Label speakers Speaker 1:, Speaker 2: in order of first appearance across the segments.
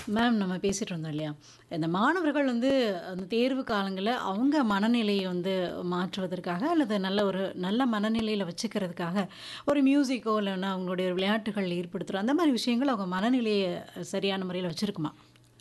Speaker 1: ma'am நம்ம பேசிட்டு இருந்தோம் இல்லையா இந்த மாணவர்கள் வந்து அந்த தேர்வு காலங்களில் அவங்க மனநிலையை வந்து மாற்றுவதற்காக அல்லது நல்ல ஒரு நல்ல மனநிலையில் வச்சுக்கிறதுக்காக ஒரு மியூசிக்கோ இல்லைன்னா அவங்களுடைய விளையாட்டுகள் ஏற்படுத்துகிறோம் அந்த மாதிரி விஷயங்கள் அவங்க மனநிலையை சரியான முறையில் வச்சுருக்குமா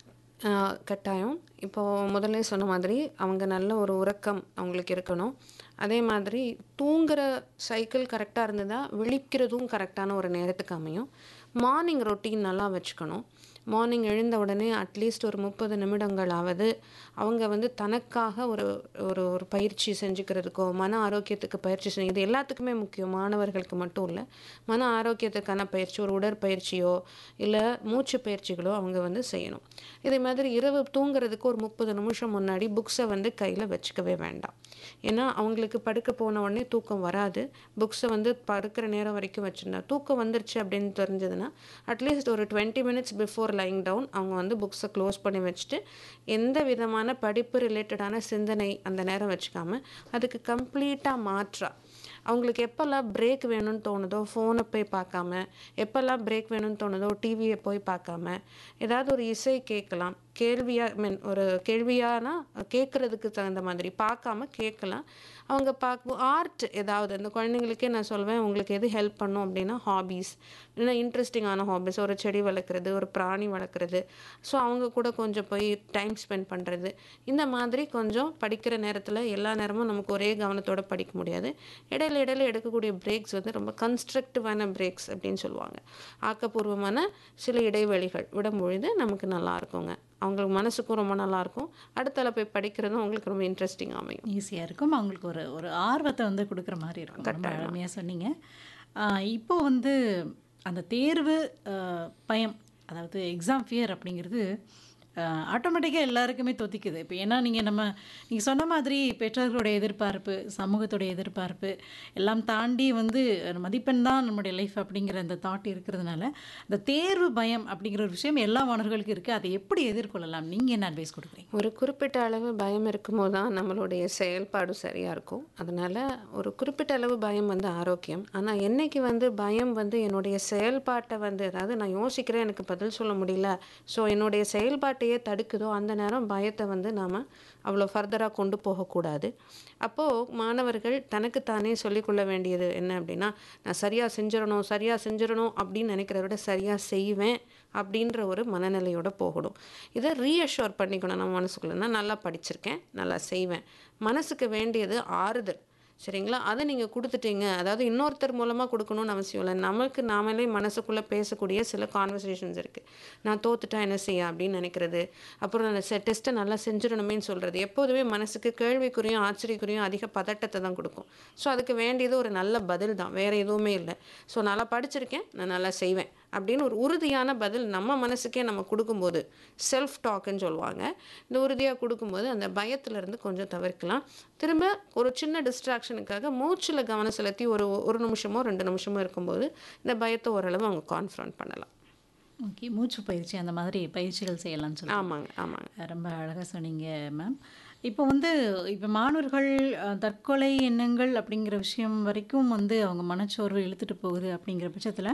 Speaker 2: ஆஹ் கட்டாயம் இப்போ முதல்ல சொன்ன மாதிரி அவங்க நல்ல ஒரு உறக்கம் அவங்களுக்கு இருக்கணும் அதே மாதிரி தூங்குற சைக்கிள் கரெக்டாக இருந்ததா விழிக்கிறதும் கரெக்டான ஒரு நேரத்துக்கு அமையும் மார்னிங் ரொட்டீன் நல்லா வச்சுக்கணும் மார்னிங் எழுந்த உடனே அட்லீஸ்ட் ஒரு முப்பது நிமிடங்களாவது அவங்க வந்து தனக்காக ஒரு ஒரு ஒரு பயிற்சி செஞ்சுக்கிறதுக்கோ மன ஆரோக்கியத்துக்கு பயிற்சி செஞ்சு இது எல்லாத்துக்குமே முக்கியம் மாணவர்களுக்கு மட்டும் இல்லை மன ஆரோக்கியத்துக்கான பயிற்சி ஒரு உடற்பயிற்சியோ இல்லை மூச்சு பயிற்சிகளோ அவங்க வந்து செய்யணும் இதே மாதிரி இரவு தூங்குறதுக்கு ஒரு முப்பது நிமிஷம் முன்னாடி புக்ஸை வந்து கையில் வச்சுக்கவே வேண்டாம் ஏன்னா அவங்களுக்கு படுக்க போன உடனே தூக்கம் வராது புக்ஸை வந்து படுக்கிற நேரம் வரைக்கும் வச்சுருந்தா தூக்கம் வந்துருச்சு அப்படின்னு தெரிஞ்சதுன்னா அட்லீஸ்ட் ஒரு twenty minutes before lying down அவங்க வந்து புக்ஸை க்ளோஸ் பண்ணி வச்சுட்டு எந்த விதமான படிப்பு ரிலேட்டடான சிந்தனை அந்த நேரம் வச்சுக்காம அதுக்கு கம்ப்ளீட்டாக மாற்றா அவங்களுக்கு எப்போல்லாம் பிரேக் வேணும்னு தோணுதோ ஃபோனை போய் பார்க்காம எப்போல்லாம் பிரேக் வேணும்னு தோணுதோ டிவியை போய் பார்க்காம ஏதாவது ஒரு இசை கேட்கலாம் கேள்வியாக மீன் ஒரு கேள்வியானா கேட்குறதுக்கு தகுந்த மாதிரி பார்க்காம கேட்கலாம் அவங்க பார்க்க ஆர்ட் ஏதாவது அந்த குழந்தைங்களுக்கே நான் சொல்வேன் உங்களுக்கு எது ஹெல்ப் பண்ணும் அப்படின்னா ஹாபீஸ் இல்லைன்னா இன்ட்ரெஸ்டிங்கான ஹாபீஸ் ஒரு செடி வளர்க்குறது ஒரு பிராணி வளர்க்குறது ஸோ அவங்க கூட கொஞ்சம் போய் டைம் ஸ்பெண்ட் பண்ணுறது இந்த மாதிரி கொஞ்சம் படிக்கிற நேரத்தில் எல்லா நேரமும் நமக்கு ஒரே கவனத்தோட படிக்க முடியாது இடையில இடையில எடுக்கக்கூடிய பிரேக்ஸ் வந்து ரொம்ப கன்ஸ்ட்ரக்டிவான பிரேக்ஸ் அப்படின்னு சொல்லுவாங்க ஆக்கப்பூர்வமான சில இடைவெளிகள் விடும் பொழுது நமக்கு நல்லா இருக்குங்க அவங்களுக்கு மனசுக்கும் ரொம்ப நல்லா இருக்கும் அடுத்தால போய் படிக்கிறதும் அவங்களுக்கு ரொம்ப இன்ட்ரெஸ்டிங் அமையும்
Speaker 1: ஈஸியாக இருக்கும் அவங்களுக்கு ஒரு ஒரு ஆர்வத்தை வந்து கொடுக்குற மாதிரி இருக்கும் ரொம்ப அருமையாக சொன்னீங்க ஆஹ் இப்போ வந்து அந்த தேர்வு ஆஹ் பயம் அதாவது எக்ஸாம் ஃபியர் அப்படிங்கிறது ஆட்டோமேட்டிக்காக எல்லாருக்குமே தொத்திக்குது இப்போ ஏன்னா நீங்கள் நம்ம நீங்கள் சொன்ன மாதிரி பெற்றோர்களுடைய எதிர்பார்ப்பு சமூகத்துடைய எதிர்பார்ப்பு எல்லாம் தாண்டி வந்து மதிப்பெண் தான் நம்முடைய லைஃப் அப்படிங்கிற அந்த தாட் இருக்கிறதுனால அந்த தேர்வு பயம் அப்படிங்கிற ஒரு விஷயம் எல்லா மாணவர்களுக்கும் இருக்குது அதை எப்படி எதிர்கொள்ளலாம் நீங்கள் என்ன அட்வைஸ் கொடுக்குறீங்க
Speaker 2: ஒரு குறிப்பிட்ட அளவு பயம் இருக்கும்போது தான் நம்மளுடைய செயல்பாடு சரியாக இருக்கும் அதனால் ஒரு குறிப்பிட்ட அளவு பயம் வந்து ஆரோக்கியம் ஆனால் என்னைக்கு வந்து பயம் வந்து என்னுடைய செயல்பாட்டை வந்து அதாவது நான் யோசிக்கிறேன் எனக்கு பதில் சொல்ல முடியல ஸோ என்னுடைய செயல்பாட்டையே தடுக்குதோ அந்த நேரம் பயத்தை வந்து நாம் அவ்வளோ ஃபர்தராக கொண்டு போகக்கூடாது அப்போது மாணவர்கள் தனக்குத்தானே சொல்லிக்கொள்ள வேண்டியது என்ன அப்படின்னா நான் சரியாக செஞ்சிடணும் சரியாக செஞ்சிடணும் அப்படின்னு நினைக்கிறத விட சரியாக செய்வேன் அப்படின்ற ஒரு மனநிலையோட போகணும் இதை ரீஅஷோர் பண்ணிக்கணும் நம்ம மனசுக்குள்ள நான் நல்லா படிச்சிருக்கேன் நல்லா செய்வேன் மனசுக்கு வேண்டியது ஆறுதல் சரிங்களா அதை நீங்கள் கொடுத்துட்டீங்க அதாவது இன்னொருத்தர் மூலமாக கொடுக்கணும்னு அவசியம் இல்லை நமக்கு நாமளே மனசுக்குள்ளே பேசக்கூடிய சில கான்வர்சேஷன்ஸ் இருக்குது நான் தோத்துட்டா என்ன செய்ய அப்படின்னு நினைக்கிறது அப்புறம் நான் டெஸ்ட்டை நல்லா செஞ்சிடணுமேன்னு சொல்கிறது எப்போதுமே மனசுக்கு கேள்விக்குறியும் ஆச்சரியக்குறியும் அதிக பதட்டத்தை தான் கொடுக்கும் ஸோ அதுக்கு வேண்டியது ஒரு நல்ல பதில் தான் வேறு எதுவுமே இல்லை ஸோ நல்லா படிச்சிருக்கேன் நான் நல்லா செய்வேன் அப்படின்னு ஒரு உறுதியான பதில் நம்ம மனசுக்கே நம்ம கொடுக்கும்போது செல்ஃப் டாக்குன்னு சொல்லுவாங்க இந்த உறுதியாக கொடுக்கும்போது அந்த பயத்துலேருந்து கொஞ்சம் தவிர்க்கலாம் திரும்ப ஒரு சின்ன டிஸ்ட்ராக்ஷனுக்காக மூச்சில் கவனம் செலுத்தி ஒரு ஒரு நிமிஷமோ ரெண்டு நிமிஷமோ இருக்கும்போது இந்த பயத்தை ஓரளவு அவங்க கான்ஃபரண்ட் பண்ணலாம்
Speaker 1: ஓகே மூச்சு பயிற்சி அந்த மாதிரி பயிற்சிகள் செய்யலாம்னு சொல்லி
Speaker 2: ஆமாங்க ஆமாங்க
Speaker 1: ரொம்ப அழகாக சொன்னீங்க மேம் இப்போ வந்து இப்போ மாணவர்கள் அஹ், தற்கொலை எண்ணங்கள் அப்படிங்கிற விஷயம் வரைக்கும் வந்து அவங்க மனச்சோர்வு இழுத்துட்டு போகுது அப்படிங்கிற பட்சத்தில்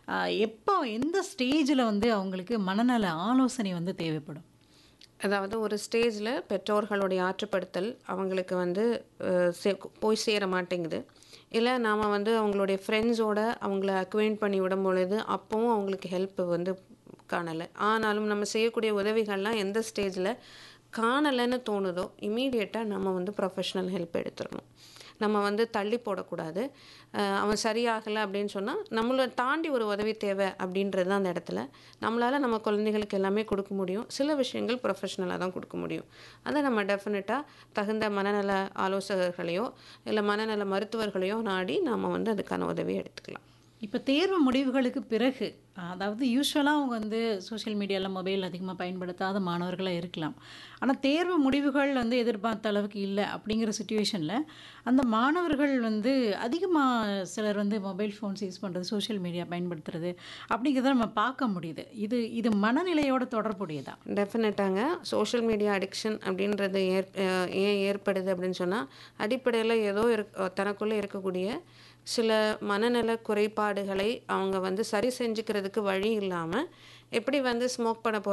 Speaker 1: எப்போ எந்த ஸ்டேஜில் வந்து அவங்களுக்கு மனநல ஆலோசனை வந்து தேவைப்படும்
Speaker 2: அதாவது ஒரு ஸ்டேஜில் பெற்றோர்களுடைய ஆற்றுப்படுத்தல் அவங்களுக்கு வந்து அஹ், சே- போய் சேர மாட்டேங்குது இல்லை நாம் வந்து அவங்களுடைய ஃப்ரெண்ட்ஸோட அவங்கள அக்வைண்ட் பண்ணி விடும் பொழுது அப்போவும் அவங்களுக்கு ஹெல்ப் வந்து காணலை ஆனாலும் நம்ம செய்யக்கூடிய உதவிகள்லாம் எந்த ஸ்டேஜில் காணலைன்னு தோணுதோ இமீடியட்டாக நம்ம வந்து ப்ரொஃபஷனல் ஹெல்ப் எடுத்துடணும் நம்ம வந்து தள்ளி போடக்கூடாது அஹ் அவன் சரியாகலை அப்படின்னு சொன்னால் நம்மளை தாண்டி ஒரு உதவி தேவை அப்படின்றது தான் அந்த இடத்துல நம்மளால் நம்ம குழந்தைகளுக்கு எல்லாமே கொடுக்க முடியும் சில விஷயங்கள் ப்ரொஃபஷ்னலாக தான் கொடுக்க முடியும் அதை நம்ம டெஃபினட்டாக தகுந்த மனநல ஆலோசகர்களையோ இல்லை மனநல மருத்துவர்களையோ நாடி நாம் வந்து அதுக்கான உதவியை எடுத்துக்கலாம்
Speaker 1: இப்போ தேர்வு முடிவுகளுக்கு பிறகு அதாவது யூஸ்வலாக அவங்க வந்து சோஷியல் மீடியாவில் மொபைல் அதிகமாக பயன்படுத்தாத மாணவர்களாக இருக்கலாம் ஆனால் தேர்வு முடிவுகள் வந்து எதிர்பார்த்த அளவுக்கு இல்லை அப்படிங்கிற சுச்சுவேஷனில் அந்த மாணவர்கள் வந்து அதிகமாக சிலர் வந்து மொபைல் ஃபோன்ஸ் யூஸ் பண்ணுறது சோஷியல் மீடியா பயன்படுத்துறது அப்படிங்கிறத நம்ம பார்க்க முடியுது இது இது மனநிலையோட தொடர்புடையதா
Speaker 2: டெஃபினட்டாங்க சோஷியல் மீடியா அடிக்ஷன் அப்படின்றது ஏற் அஹ் ஏன் ஏற்படுது அப்படின்னு சொன்னால் அடிப்படையில் ஏதோ இருக் தனக்குள்ளே இருக்கக்கூடிய சில மனநல குறைபாடுகளை அவங்க வந்து சரி செஞ்சுக்கிறதுக்கு வழி இல்லாமல் எப்படி வந்து ஸ்மோக் பண்ண போகிறாங்க